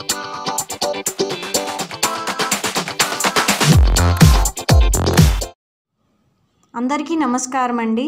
అందరికీ నమస్కారం అండి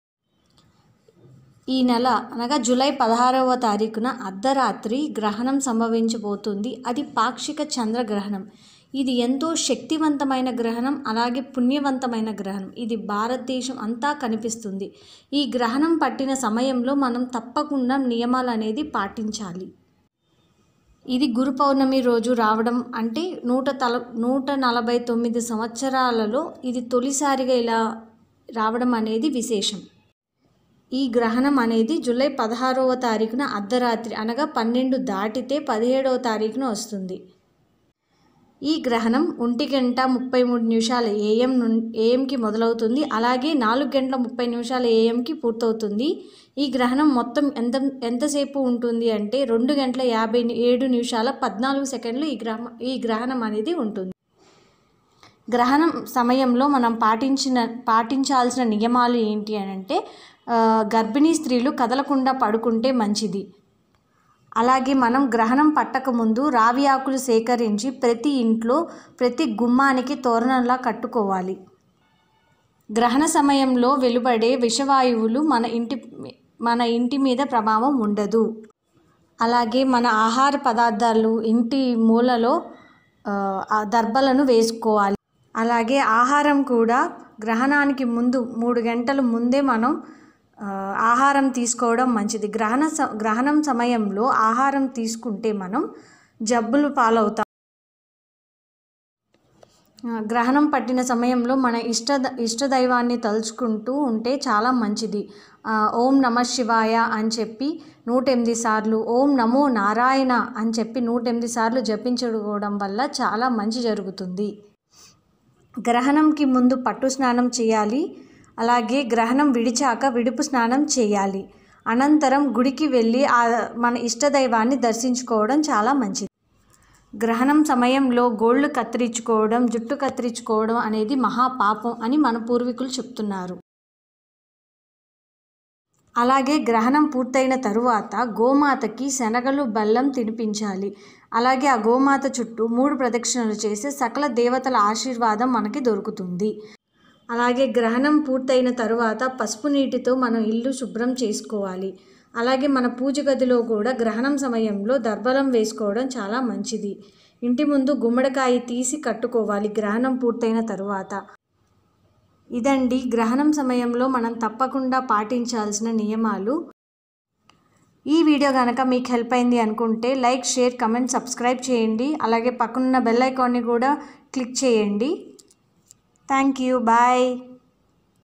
ఈ నెల అనగా జూలై పదహారవ తారీఖున అర్ధరాత్రి గ్రహణం సంభవించబోతుంది అది పాక్షిక చంద్రగ్రహణం ఇది ఎంతో శక్తివంతమైన గ్రహణం అలాగే పుణ్యవంతమైన గ్రహణం ఇది భారతదేశం అంతా కనిపిస్తుంది ఈ గ్రహణం పట్టిన సమయంలో మనం తప్పకుండా నియమాలు అనేది పాటించాలి ఇది గురు పౌర్ణమి రోజు రావడం అంటే నూట తల నూట నలభై తొమ్మిది సంవత్సరాలలో ఇది తొలిసారిగా ఇలా రావడం అనేది విశేషం ఈ గ్రహణం అనేది జూలై పదహారవ తారీఖున అర్ధరాత్రి అనగా పన్నెండు దాటితే పదిహేడవ తారీఖున వస్తుంది ఈ గ్రహణం ఒంటి గంట ముప్పై మూడు నిమిషాల ఏఎం నుండి ఏఎంకి మొదలవుతుంది అలాగే నాలుగు గంటల ముప్పై నిమిషాల ఏఎంకి పూర్తవుతుంది ఈ గ్రహణం మొత్తం ఎంత ఎంతసేపు ఉంటుంది అంటే రెండు గంటల యాభై ఏడు నిమిషాల పద్నాలుగు సెకండ్లు ఈ గ్రహ ఈ గ్రహణం అనేది ఉంటుంది గ్రహణం సమయంలో మనం పాటించిన పాటించాల్సిన నియమాలు ఏంటి అని అంటే ఆ, గర్భిణీ స్త్రీలు కదలకుండా పడుకుంటే మంచిది అలాగే మనం గ్రహణం పట్టక ముందు రావి ఆకులు సేకరించి ప్రతి ఇంట్లో ప్రతి గుమ్మానికి తోరణంలా కట్టుకోవాలి గ్రహణ సమయంలో వెలువడే విషవాయువులు మన ఇంటి మన ఇంటి మీద ప్రభావం ఉండదు అలాగే మన ఆహార పదార్థాలు ఇంటి మూలలో ఆ, ఆ దర్బలను వేసుకోవాలి అలాగే ఆహారం కూడా గ్రహణానికి ముందు మూడు గంటల ముందే మనం ఆ, ఆహారం తీసుకోవడం మంచిది గ్రహణ స గ్రహణం సమయంలో ఆహారం తీసుకుంటే మనం జబ్బులు పాలవుతాం ఆ, గ్రహణం పట్టిన సమయంలో మన ఇష్ట ఇష్టదైవాన్ని తలుచుకుంటూ ఉంటే చాలా మంచిది ఆ, ఓం నమ శివాయ అని చెప్పి నూట ఎనిమిది సార్లు ఓం నమో నారాయణ అని చెప్పి నూట ఎనిమిది సార్లు జపించుకోవడం వల్ల చాలా మంచి జరుగుతుంది గ్రహణంకి ముందు పట్టు స్నానం చేయాలి అలాగే గ్రహణం విడిచాక విడుపు స్నానం చేయాలి అనంతరం గుడికి వెళ్ళి ఆ మన ఇష్టదైవాన్ని దర్శించుకోవడం చాలా మంచిది గ్రహణం సమయంలో గోళ్ళు కత్తిరించుకోవడం జుట్టు కత్తిరించుకోవడం అనేది మహాపాపం అని మన పూర్వీకులు చెప్తున్నారు అలాగే గ్రహణం పూర్తయిన తరువాత గోమాతకి శనగలు బెల్లం తినిపించాలి అలాగే ఆ గోమాత చుట్టూ మూడు ప్రదక్షిణలు చేసి సకల దేవతల ఆశీర్వాదం మనకి దొరుకుతుంది అలాగే గ్రహణం పూర్తయిన తరువాత పసుపు నీటితో మనం ఇల్లు శుభ్రం చేసుకోవాలి అలాగే మన పూజ గదిలో కూడా గ్రహణం సమయంలో దర్బలం వేసుకోవడం చాలా మంచిది ఇంటి ముందు గుమ్మడికాయ తీసి కట్టుకోవాలి గ్రహణం పూర్తయిన తరువాత ఇదండి గ్రహణం సమయంలో మనం తప్పకుండా పాటించాల్సిన నియమాలు ఈ వీడియో కనుక మీకు హెల్ప్ అయింది అనుకుంటే లైక్ షేర్ కమెంట్ సబ్స్క్రైబ్ చేయండి అలాగే పక్కనున్న బెల్ ఐకాన్ని కూడా క్లిక్ చేయండి థ్యాంక్ యూ బాయ్